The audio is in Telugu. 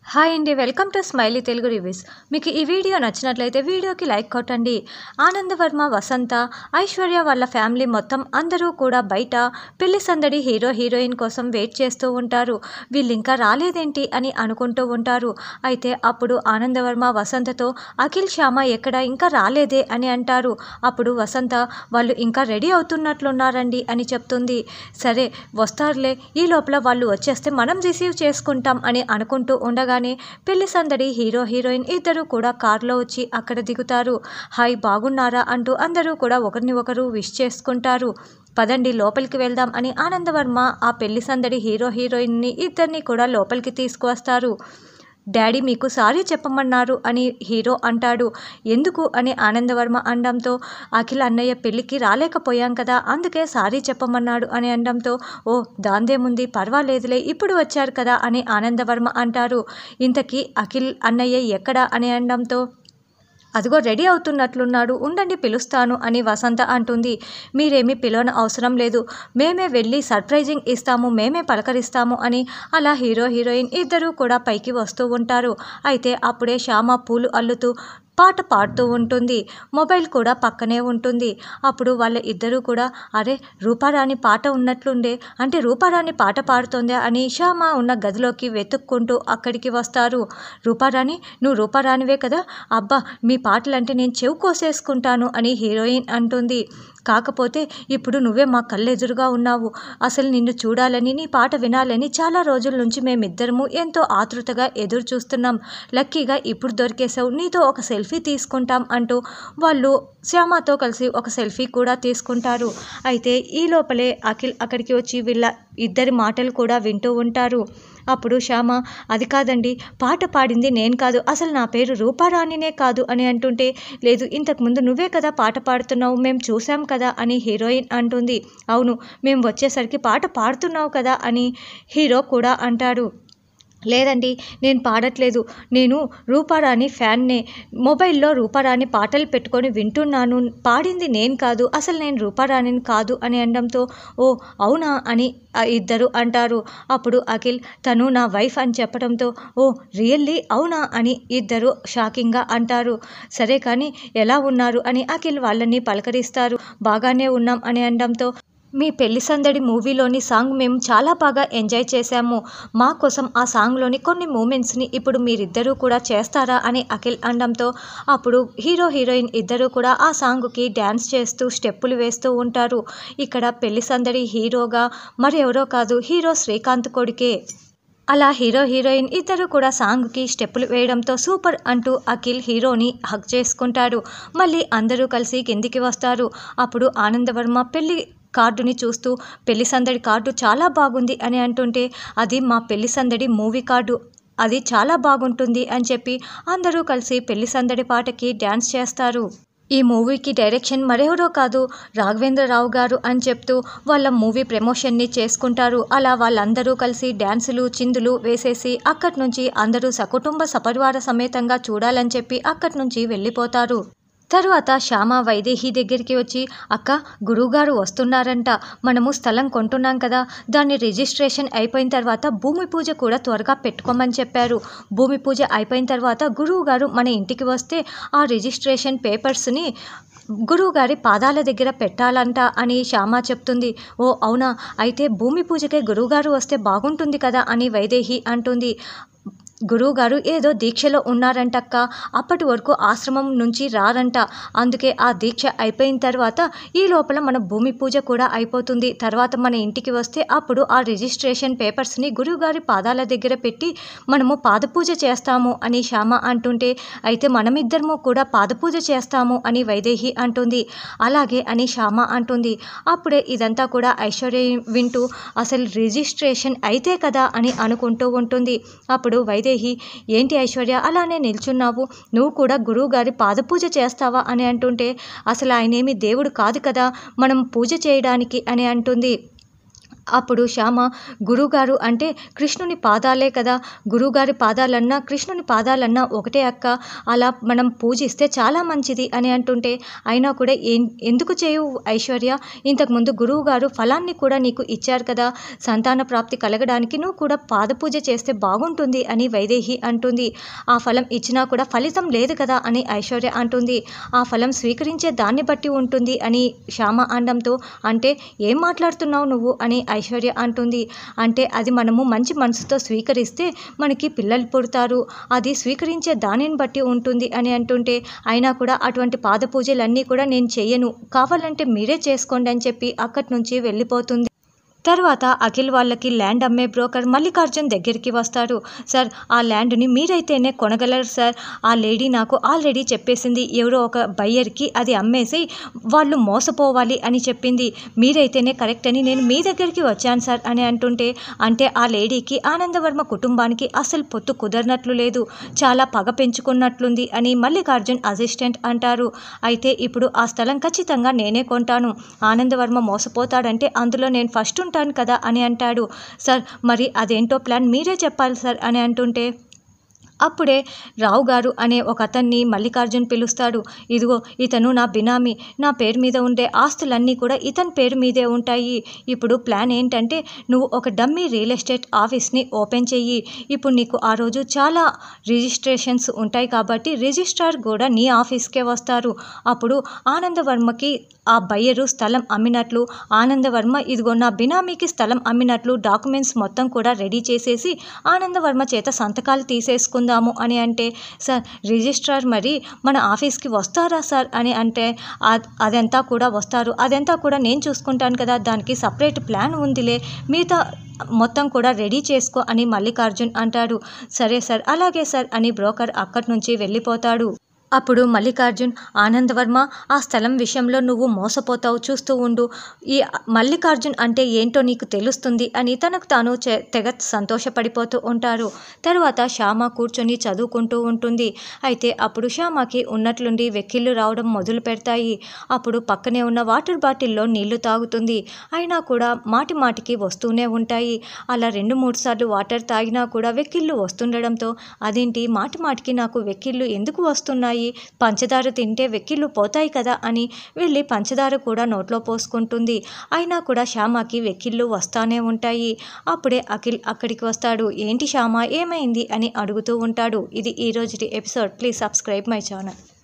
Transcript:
హాయ్ అండి welcome to smiley Telugu reviews మీకు ఈ వీడియో నచ్చినట్లయితే వీడియోకి లైక్ కొట్టండి ఆనందవర్మ వసంత ఐశ్వర్య వాళ్ళ ఫ్యామిలీ మొత్తం అందరూ కూడా బయట పెళ్లి సందడి హీరో హీరోయిన్ కోసం వెయిట్ చేస్తూ ఉంటారు వీళ్ళు ఇంకా రాలేదేంటి అని అనుకుంటూ ఉంటారు అయితే అప్పుడు ఆనందవర్మ వసంతతో అఖిల్ శ్యామ ఎక్కడ ఇంకా రాలేదే అని అంటారు అప్పుడు వసంత వాళ్ళు ఇంకా రెడీ అవుతున్నట్లున్నారండి అని చెప్తుంది సరే వస్తారులే ఈ లోపల వాళ్ళు వచ్చేస్తే మనం రిసీవ్ చేసుకుంటాం అని అనుకుంటూ ఉండగానే పెళ్లి సందడి హీరో హీరోయిన్ ఇద్దరు కూడా కారులో వచ్చి అక్కడ దిగుతారు హాయ్ బాగున్నారా అంటూ అందరూ కూడా ఒకరిని ఒకరు విష్ చేసుకుంటారు పదండి లోపలికి వెళ్దాం అని ఆనందవర్మ ఆ పెళ్లి సందడి హీరో హీరోయిన్ని ఇద్దరిని కూడా లోపలికి తీసుకువస్తారు డాడీ మీకు సారీ చెప్పమన్నారు అని హీరో అంటాడు ఎందుకు అని ఆనందవర్మ అనడంతో అఖిల్ అన్నయ్య పెళ్ళికి రాలేకపోయాం కదా అందుకే సారీ చెప్పమన్నాడు అని అనడంతో ఓ దాందేముంది పర్వాలేదులే ఇప్పుడు వచ్చారు కదా అని ఆనందవర్మ అంటారు ఇంతకీ అఖిల్ అన్నయ్య ఎక్కడా అని అనడంతో అదిగో రెడీ అవుతున్నట్లున్నాడు ఉండండి పిలుస్తాను అని వసంత అంటుంది మీరేమీ పిలవన అవసరం లేదు మేమే వెళ్ళి సర్ప్రైజింగ్ ఇస్తాము మేమే పలకరిస్తాము అని అలా హీరో హీరోయిన్ ఇద్దరూ కూడా పైకి వస్తూ ఉంటారు అయితే అప్పుడే శ్యామ పూలు అల్లుతూ పాట పాడుతూ ఉంటుంది మొబైల్ కూడా పక్కనే ఉంటుంది అప్పుడు వాళ్ళ ఇద్దరూ కూడా అరే రూపారాణి పాట ఉన్నట్లుండే అంటే రూపారాణి పాట పాడుతోందే అని శ్యామ ఉన్న గదిలోకి వెతుక్కుంటూ అక్కడికి వస్తారు రూపారాణి నువ్వు రూపారాణివే కదా అబ్బా మీ పాటలంటే నేను చెవు కోసేసుకుంటాను అని హీరోయిన్ అంటుంది కాకపోతే ఇప్పుడు నువ్వే మా కళ్ళెదురుగా ఉన్నావు అసలు నిన్ను చూడాలని నీ పాట వినాలని చాలా రోజుల నుంచి మేమిద్దరము ఎంతో ఆతృతగా ఎదురు చూస్తున్నాం లక్కీగా ఇప్పుడు దొరికేసావు నీతో ఒక సెల్ఫీ తీసుకుంటాం అంటూ వాళ్ళు శ్యామతో కలిసి ఒక సెల్ఫీ కూడా తీసుకుంటారు అయితే ఈ లోపలే అఖిల్ అక్కడికి వచ్చి వీళ్ళ ఇద్దరి మాటలు కూడా వింటూ ఉంటారు అప్పుడు శ్యామ అది కాదండి పాట పాడింది నేను కాదు అసలు నా పేరు రూపారాణినే కాదు అని అంటుంటే లేదు ఇంతకుముందు నువ్వే కదా పాట పాడుతున్నావు మేము చూసాం కదా అని హీరోయిన్ అంటుంది అవును మేము వచ్చేసరికి పాట పాడుతున్నావు కదా అని హీరో కూడా అంటాడు లేదండి నేను పాడట్లేదు నేను రూపారాణి ఫ్యాన్నే మొబైల్లో రూపారాణి పాటలు పెట్టుకొని వింటున్నాను పాడింది నేను కాదు అసలు నేను రూపారాణిని కాదు అని అనడంతో ఓ అవునా అని ఆ ఇద్దరు అంటారు అప్పుడు అఖిల్ తను నా వైఫ్ అని చెప్పడంతో ఓ రియల్లీ అవునా అని ఇద్దరు షాకింగ్గా అంటారు సరే కానీ ఎలా ఉన్నారు అని అఖిల్ వాళ్ళని పలకరిస్తారు బాగానే ఉన్నాం అని అనడంతో మీ పెళ్లి సందడి మూవీలోని సాంగ్ మేము చాలా బాగా ఎంజాయ్ చేశాము మా కోసం ఆ సాంగ్లోని కొన్ని మూమెంట్స్ని ఇప్పుడు మీరిద్దరూ కూడా చేస్తారా అని అఖిల్ అనడంతో అప్పుడు హీరో హీరోయిన్ ఇద్దరూ కూడా ఆ సాంగ్కి డ్యాన్స్ చేస్తూ స్టెప్పులు వేస్తూ ఉంటారు ఇక్కడ పెళ్లి సందడి హీరోగా మరెవరో కాదు హీరో శ్రీకాంత్ కొడుకే అలా హీరో హీరోయిన్ ఇద్దరు కూడా సాంగ్కి స్టెప్పులు వేయడంతో సూపర్ అంటూ అఖిల్ హీరోని హక్ చేసుకుంటాడు మళ్ళీ అందరూ కలిసి కిందికి వస్తారు అప్పుడు ఆనందవర్మ పెళ్లి కార్డుని చూస్తూ పెళ్లి సందడి కార్డు చాలా బాగుంది అని అంటుంటే అది మా పెళ్లి సందడి మూవీ కార్డు అది చాలా బాగుంటుంది అని చెప్పి అందరూ కలిసి పెళ్లి సందడి పాటకి డ్యాన్స్ చేస్తారు ఈ మూవీకి డైరెక్షన్ మరెవరో కాదు రాఘవేంద్రరావు గారు అని చెప్తూ వాళ్ళ మూవీ ప్రమోషన్ని చేసుకుంటారు అలా వాళ్ళందరూ కలిసి డ్యాన్సులు చిందులు వేసేసి అక్కడి నుంచి అందరూ సకుటుంబ సపరివార సమేతంగా చూడాలని చెప్పి అక్కడి నుంచి వెళ్ళిపోతారు తరువాత శ్యామ వైదేహి దగ్గరికి వచ్చి అక్క గురువుగారు వస్తున్నారంట మనము స్థలం కొంటున్నాం కదా దాని రిజిస్ట్రేషన్ అయిపోయిన తర్వాత భూమి పూజ కూడా త్వరగా పెట్టుకోమని చెప్పారు భూమి పూజ అయిపోయిన తర్వాత గురువుగారు మన ఇంటికి వస్తే ఆ రిజిస్ట్రేషన్ పేపర్స్ని గురువుగారి పాదాల దగ్గర పెట్టాలంట అని శ్యామ చెప్తుంది ఓ అవునా అయితే భూమి పూజకే గురువుగారు వస్తే బాగుంటుంది కదా అని వైదేహి అంటుంది గురువుగారు ఏదో దీక్షలో ఉన్నారంటక్క అప్పటి వరకు ఆశ్రమం నుంచి రారంట అందుకే ఆ దీక్ష అయిపోయిన తర్వాత ఈ లోపల మన భూమి పూజ కూడా అయిపోతుంది తర్వాత మన ఇంటికి వస్తే అప్పుడు ఆ రిజిస్ట్రేషన్ పేపర్స్ని గురువుగారి పాదాల దగ్గర పెట్టి మనము పాదపూజ చేస్తాము అని శ్యామ అంటుంటే అయితే మనమిద్దరము కూడా పాదపూజ చేస్తాము అని వైదేహి అంటుంది అలాగే అని శ్యామ అంటుంది అప్పుడే ఇదంతా కూడా ఐశ్వర్య వింటూ అసలు రిజిస్ట్రేషన్ అయితే కదా అని అనుకుంటూ ఉంటుంది అప్పుడు వైదేహి ఏంటి ఐశ్వర్య అలానే నిల్చున్నావు నువ్వు కూడా గురువు గారి పాదపూజ చేస్తావా అని అంటుంటే అసలు ఆయనేమి దేవుడు కాదు కదా మనం పూజ చేయడానికి అని అంటుంది అప్పుడు శ్యామ గురువుగారు అంటే కృష్ణుని పాదాలే కదా గురువుగారి పాదాలన్నా కృష్ణుని పాదాలన్నా ఒకటే అక్క అలా మనం పూజిస్తే చాలా మంచిది అని అంటుంటే అయినా కూడా ఏం ఎందుకు చేయు ఐశ్వర్య ఇంతకుముందు గురువు గారు ఫలాన్ని కూడా నీకు ఇచ్చారు కదా సంతాన ప్రాప్తి కలగడానికి నువ్వు కూడా పాద పూజ చేస్తే బాగుంటుంది అని వైదేహి అంటుంది ఆ ఫలం ఇచ్చినా కూడా ఫలితం లేదు కదా అని ఐశ్వర్య అంటుంది ఆ ఫలం స్వీకరించే దాన్ని బట్టి ఉంటుంది అని శ్యామ అనడంతో అంటే ఏం మాట్లాడుతున్నావు నువ్వు అని ఐశ్వర్య అంటుంది అంటే అది మనము మంచి మనసుతో స్వీకరిస్తే మనకి పిల్లలు పుడతారు అది స్వీకరించే దానిని బట్టి ఉంటుంది అని అంటుంటే అయినా కూడా అటువంటి పాద పూజలన్నీ కూడా నేను చెయ్యను కావాలంటే మీరే చేసుకోండి అని చెప్పి అక్కడి నుంచి వెళ్ళిపోతుంది తర్వాత అఖిల్ వాళ్ళకి ల్యాండ్ అమ్మే బ్రోకర్ మల్లికార్జున్ దగ్గరికి వస్తారు సార్ ఆ ల్యాండ్ని మీరైతేనే కొనగలరు సార్ ఆ లేడీ నాకు ఆల్రెడీ చెప్పేసింది ఎవరో ఒక బయ్యర్కి అది అమ్మేసి వాళ్ళు మోసపోవాలి అని చెప్పింది మీరైతేనే కరెక్ట్ అని నేను మీ దగ్గరికి వచ్చాను సార్ అని అంటుంటే అంటే ఆ లేడీకి ఆనందవర్మ కుటుంబానికి అసలు పొత్తు కుదరనట్లు లేదు చాలా పగ పెంచుకున్నట్లుంది అని మల్లికార్జున్ అసిస్టెంట్ అంటారు అయితే ఇప్పుడు ఆ స్థలం ఖచ్చితంగా నేనే కొంటాను ఆనందవర్మ మోసపోతాడంటే అందులో నేను ఫస్ట్ ఉంటాను కదా అని అంటాడు సార్ మరి అదేంటో ప్లాన్ మీరే చెప్పాలి సార్ అని అంటుంటే అప్పుడే రావు గారు అనే ఒక అతన్ని మల్లికార్జున్ పిలుస్తాడు ఇదిగో ఇతను నా బినామీ నా పేరు మీద ఉండే ఆస్తులన్నీ కూడా ఇతని పేరు మీదే ఉంటాయి ఇప్పుడు ప్లాన్ ఏంటంటే నువ్వు ఒక డమ్మీ రియల్ ఎస్టేట్ ఆఫీస్ని ఓపెన్ చెయ్యి ఇప్పుడు నీకు ఆ రోజు చాలా రిజిస్ట్రేషన్స్ ఉంటాయి కాబట్టి రిజిస్ట్రార్ కూడా నీ ఆఫీస్కే వస్తారు అప్పుడు ఆనందవర్మకి ఆ బయ్యరు స్థలం అమ్మినట్లు ఆనందవర్మ ఇదిగో నా బినామీకి స్థలం అమ్మినట్లు డాక్యుమెంట్స్ మొత్తం కూడా రెడీ చేసేసి ఆనందవర్మ చేత సంతకాలు తీసేసుకుందాము అని అంటే సార్ రిజిస్ట్రార్ మరి మన ఆఫీస్కి వస్తారా సార్ అని అంటే "అ- అదంతా కూడా వస్తారు అదంతా కూడా నేను చూసుకుంటాను కదా దానికి సపరేట్ ప్లాన్ ఉందిలే మిగతా మొత్తం కూడా రెడీ చేసుకో అని మల్లికార్జున్ అంటాడు సరే సార్ అలాగే సార్ అని బ్రోకర్ అక్కడి నుంచి వెళ్ళిపోతాడు అప్పుడు మల్లికార్జున్ ఆనందవర్మ ఆ స్థలం విషయంలో నువ్వు మోసపోతావు చూస్తూ ఉండు ఈ మల్లికార్జున్ అంటే ఏంటో నీకు తెలుస్తుంది అని తనకు తాను చె- తెగ సంతోషపడిపోతూ ఉంటారు తర్వాత శ్యామ కూర్చొని చదువుకుంటూ ఉంటుంది అయితే అప్పుడు శ్యామకి ఉన్నట్లుండి వెక్కిళ్ళు రావడం మొదలు పెడతాయి అప్పుడు పక్కనే ఉన్న వాటర్ బాటిల్లో నీళ్లు తాగుతుంది అయినా కూడా మాటి మాటికి వస్తూనే ఉంటాయి అలా రెండు మూడు సార్లు వాటర్ తాగినా కూడా వెక్కిళ్ళు వస్తుండడంతో అదేంటి మాటి మాటికి నాకు వెక్కిళ్ళు ఎందుకు వస్తున్నాయి పంచదార తింటే వెక్కిళ్ళు పోతాయి కదా అని వెళ్ళి పంచదార కూడా నోట్లో పోసుకుంటుంది అయినా కూడా శ్యామకి వెక్కిళ్ళు వస్తానే ఉంటాయి అప్పుడే అఖిల్ అక్కడికి వస్తాడు ఏంటి శ్యామ ఏమైంది అని అడుగుతూ ఉంటాడు ఇది ఈ రోజుటి episode please subscribe my channel